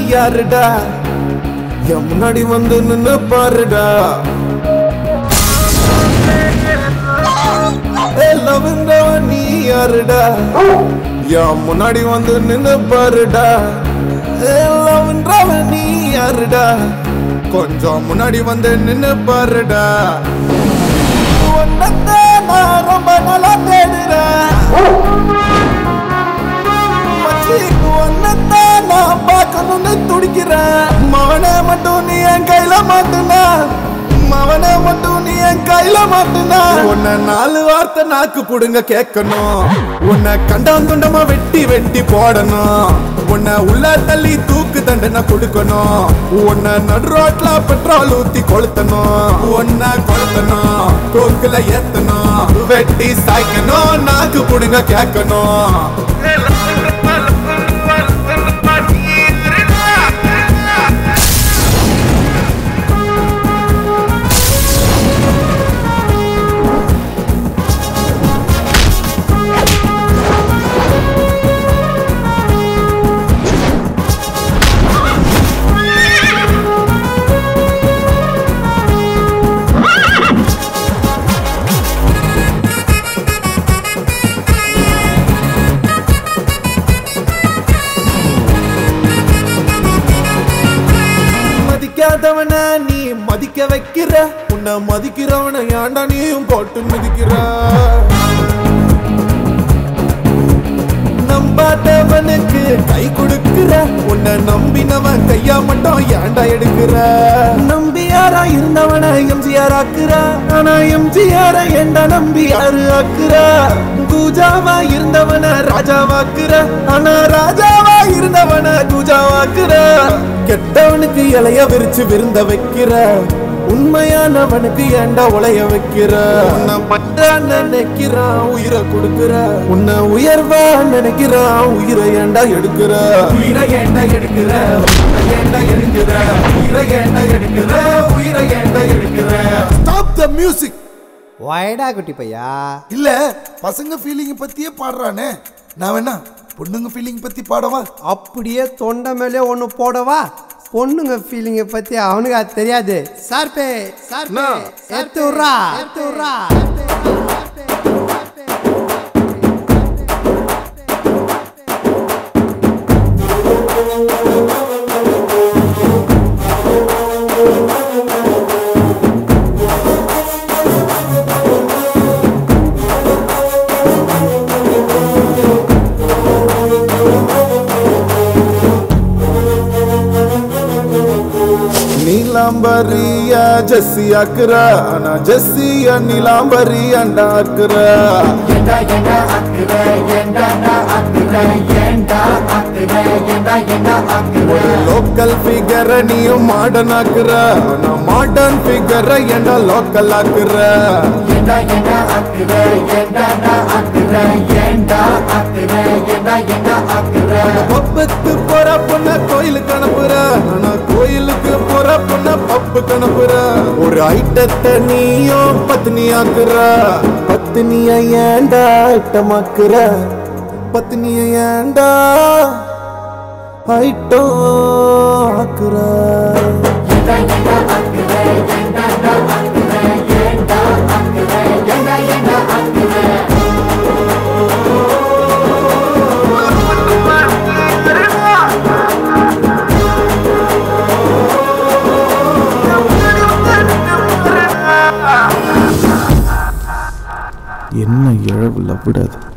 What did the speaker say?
யாருடா என் முன்னாடி வந்து நின்னு பாருடா ஏ லவ்ன்றவன் நீ யாருடா என் முன்னாடி வந்து நின்னு பாருடா ஏ லவ்ன்றவன் நீ யாருடா கொஞ்சம் முன்னாடி வந்து நின்னு பாருடா உன்னைத்தான் நான் ரொம்ப நாளா தேடுறேன் மச்சி, உன்னைத்தான் நான் பார்க்கணும்னு துடிக்கிறேன் மவனை மட்டும் நீ என் கையில மாட்டுனா மவனை மட்டும் நீ என் கையில மாட்டுனா உன்னை நாலு வார்த்தை நாக்கு புடுங்க கேட்கணும் உன்னை கண்டம் துண்டமா வெட்டி வெட்டி போடணும் உன்னை உள்ள தள்ளி தூக்கு தண்டனை கொடுக்கணும் உன்னை நடு ரோட்ல பெட்ரோல் ஊத்தி கொளுத்தணும் உன்னை கொளுத்தணும் தூக்குல ஏத்தணும் வெட்டி சாய்க்கணும் நாக்கு புடுங்க கேட்கணும் மதிக்காதவன நீ மதிக்க வைக்கிற உன்னை மதிக்கிறவன ஏன்டா நீயும் போட்டு மிதிக்கிற நம்பாதவனுக்கு கை கொடுக்கிற உன்னை நம்பினவன் கையா மட்டும் ஏன்டா எடுக்கிற நம்பியாரா இருந்தவன எம்ஜிஆர் ஆக்குற ஆனா எம்ஜிஆர ஏண்டா நம்பி யாரு ஆக்குற கூஜாவா இருந்தவன ராஜாவாக்குற ஆனா ராஜாவா இருந்தவன கூஜாவாக்குற கெட்டவனுக்கு இலைய விரிச்சு விருந்த வைக்கிற உண்மையானவனுக்கு ஏண்டா உலைய வைக்கிற உன்னை பற்றா நினைக்கிறான் உயிரை கொடுக்கிற உன்னை உயர்வா நினைக்கிறான் உயிரை ஏண்டா எடுக்கிற உயிரை ஏண்டா எடுக்கிற உயிரை ஏண்டா எடுக்கிற உயிரை ஏண்டா எடுக்கிற உயிரை ஏண்டா எடுக்கிற ஸ்டாப் த மியூசிக் வாயடா குட்டி பையா இல்ல பசங்க ஃபீலிங் பத்தியே பாடுறானே நான் வேணா பொண்ணுங்க ஃபீலிங் பத்தி பாடவா அப்படியே தொண்டை மேலே ஒன்று போடவா பொண்ணுங்க ஃபீலிங்கை பத்தி அவனுக்கு அது தெரியாது சார்பே சார்பே எடுத்து விட்றா எடுத்து விட்றா நீலாம்பரியா ஜெஸ்ஸி ஆக்குற ஆனா ஜெஸ்ஸியா நீலாம்பரி அண்டா ஆக்குற லோக்கல் ஃபிகர நீயும் மாடர்ன் ஆக்குற ஆனா மாடர்ன் ஃபிகர ஏண்டா லோக்கல் ஆக்குற பப்புக்கு போற பொண்ண கோயிலுக்கு அனுப்புற ஆனா கோயிலுக்கு போற பொண்ண பப்புக்கு அனுப்புற ஒரு ஐட்டத்தை நீயும் பத்னி ஆக்குற பத்னிய ஏண்டா ஐட்டமாக்குற பத்னிய ஏண்டா ஐட்டம் ஆக்குற என்ன இழவுல விடாது